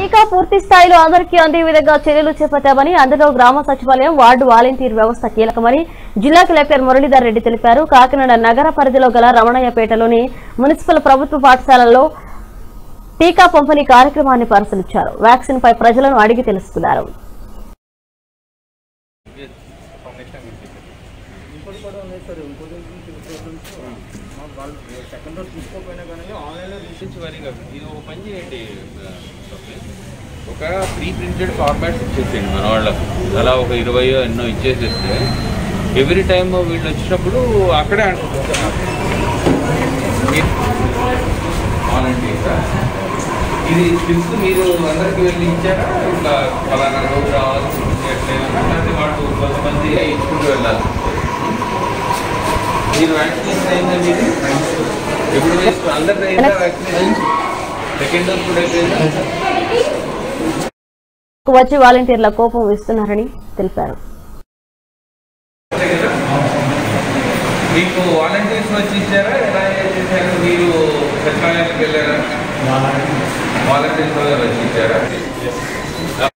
టీకా పూర్తి స్థాయిలో అందరికీ అందే విధంగా చర్యలు చేపట్టామని అందులో గ్రామ సచివాలయం వార్డు వాలంటీర్ వ్యవస్థ కీలకమని జిల్లా కలెక్టర్ మురళీధర్ రెడ్డి తెలిపారు కాకినాడ నగర పరిధిలో గల రమణయ్యపేటలోని మున్సిపల్ ప్రభుత్వ పాఠశాలల్లో టీకా పంపిణీ కార్యక్రమాన్ని పరిశీలించారు వ్యాక్సిన్ పై ప్రజలను అడిగి తెలుసుకున్నారు ఇంకోటి కూడా ఉన్నాయి సార్ ఇంకోటి ప్రోగ్రామ్స్ వాళ్ళు సెకండ్ డోస్ తీసుకోకపోయినా కానీ ఆన్లైన్లో రీసెర్చ్ వరిగా ఇది ఒక పని చేయండి ఆ, స్వప్నిల్. ఒక ప్రీ ప్రింటెడ్ ఫార్మాట్స్ ఇచ్చేసేయండి మన వాళ్ళకు అలా ఒక ఇరవై ఎన్నో ఇచ్చేసేస్తే ఎవ్రీ టైం వీళ్ళు వచ్చినప్పుడు అక్కడే వాలంటీర్సా ఇది స్లిప్స్ మీరు అందరికి వెళ్ళి ఇచ్చారా ఇట్లా ఫలానా రోజు రావాలి ఎట్లయినా లేకపోతే వాళ్ళు కొంతమంది ఇచ్చుకుంటూ వెళ్ళాలి మీరు వ్యాక్సినేషన్ అయిందా మీది ఎప్పుడు వేసుకో అందరికీ అయిందా వ్యాక్సినేషన్ సెకండ్ డోస్ కూడా అయిపోయిందా వచ్చి వాలంటీర్ల కోపం ఇస్తున్నారని తెలిపారు మీకు వాలంటీర్స్ వచ్చి ఇచ్చారా ఎలా చేశారు మీరు సచివాలయానికి వెళ్ళారా వాలంటీర్స్ వచ్చి ఇచ్చారా